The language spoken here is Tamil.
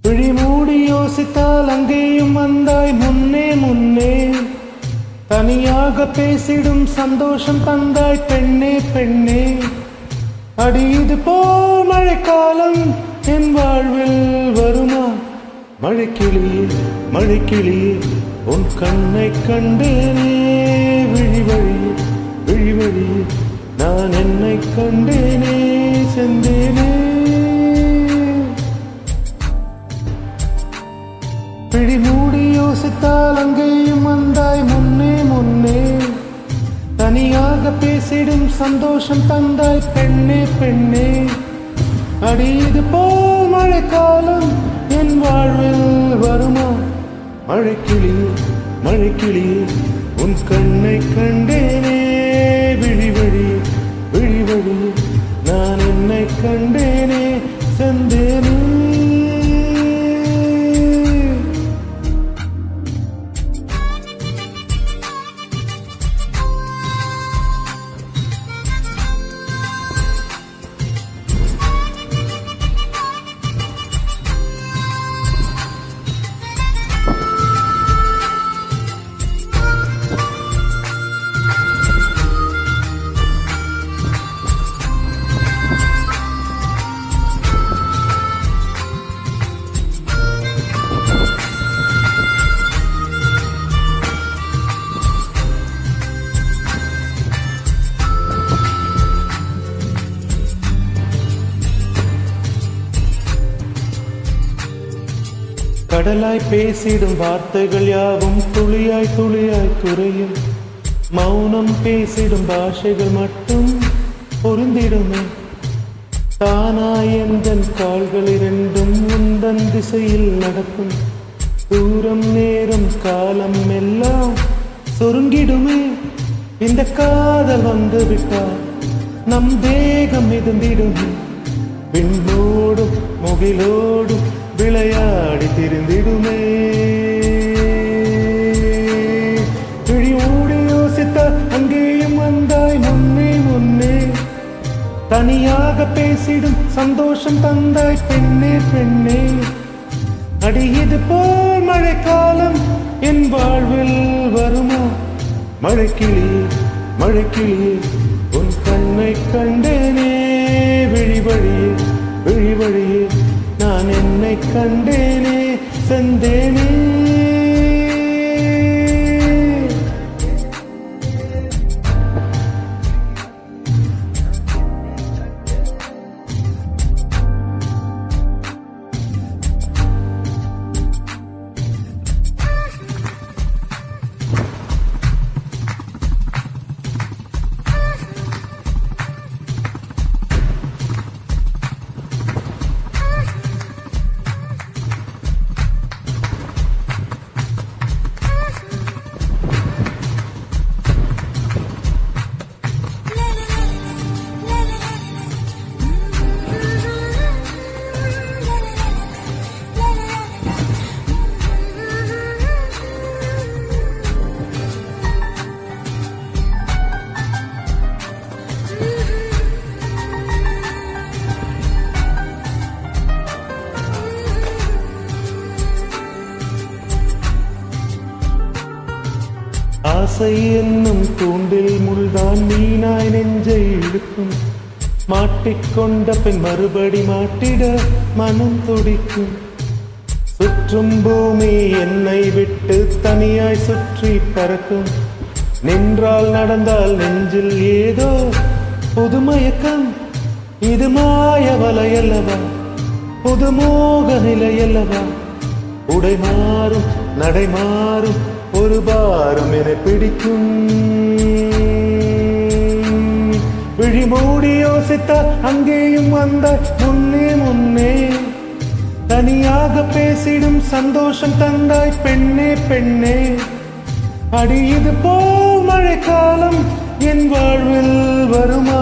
விழி மூடி யோசித்தால் அங்கேயும் வந்தாய் முன்னே முன்னே தனியாக பேசிடும் சந்தோஷம் தந்தாய் பெண்ணே பெண்ணே அடி இது போல் மழைக்காலம் என் வாழ்வில் வருமா மழைக்கிளியே மழைக்கிளியே உன் கண்ணை கண்டேனே விழி வழி விழி வழி நான் என்னை கண்டேனே செந்தேனே பிடி மூடி யோசித்தால் அங்கேயும் வந்தாய் முன்னே முன்னே தனியாக பேசிடும் சந்தோஷம் தந்தாய் பெண்ணே பெண்ணே அடி இது போல் மழைக்காலம் என் வாழ்வில் வருமா மழைக்கிளியே மழைக்கிளியே உன் கண்ணை கண்டேனே விழி வழி விழி வழி நான் என்னை கண்டேனே செந்தேனே கடலாய் பேசிடும் வார்த்தைகள் யாவும் துளியாய் துளியாய் குறையும் மௌனம் பேசிடும் பாஷைகள் மட்டும் பொருந்திடுமே தானாய் எந்தன் கால்கள் இரண்டும் உந்தன் திசையில் நடக்கும் தூரம் நேரம் காலம் எல்லாம் சுருங்கிடுமே இந்த காதல் வந்து விட்டால் நம் தேகம் மிதந்திடுமே விண்ணோடும் முகிலோடும் விளையாடி திரிந்திடுமே விழி மூடி யோசித்த அங்கேயும் வந்தாய் முன்னே முன்னே தனியாக பேசிடும் சந்தோஷம் தந்தாய் பெண்ணே பெண்ணே அடி இது போல் மழைக்காலம் என் வாழ்வில் வருமா மழைக்கிளியே மழைக்கிளியே உன் கண்ணை கண்டேனே விழி வழியே விழி வழியே நான் என்னை கண்டேனே செந்தேனே ஆசை என்னும் தூண்டில் முள்தான் மீனாய் நெஞ்சை இழுக்கும் மாட்டிக்கொண்ட பின் மறுபடி மாட்டிட மனம் துடிக்கும் சுற்றும் பூமி என்னை விட்டு தனியாய் சுற்றி பறக்கும் நின்றால் நடந்தால் நெஞ்சில் ஏதோ புதுமயக்கம் இது மாய வலையல்லவா புதுமோக நிலையல்லவா உடை மாறும் நடை மாறும் ஒரு பாரம் என பிடிக்கும் விழி மூடி யோசித்தால் அங்கேயும் வந்த முன்னே முன்னே தனியாக பேசிடும் சந்தோஷம் தந்தாய் பெண்ணே பெண்ணே அடி இது போல் மழைக்காலம் என் வாழ்வில் வருமா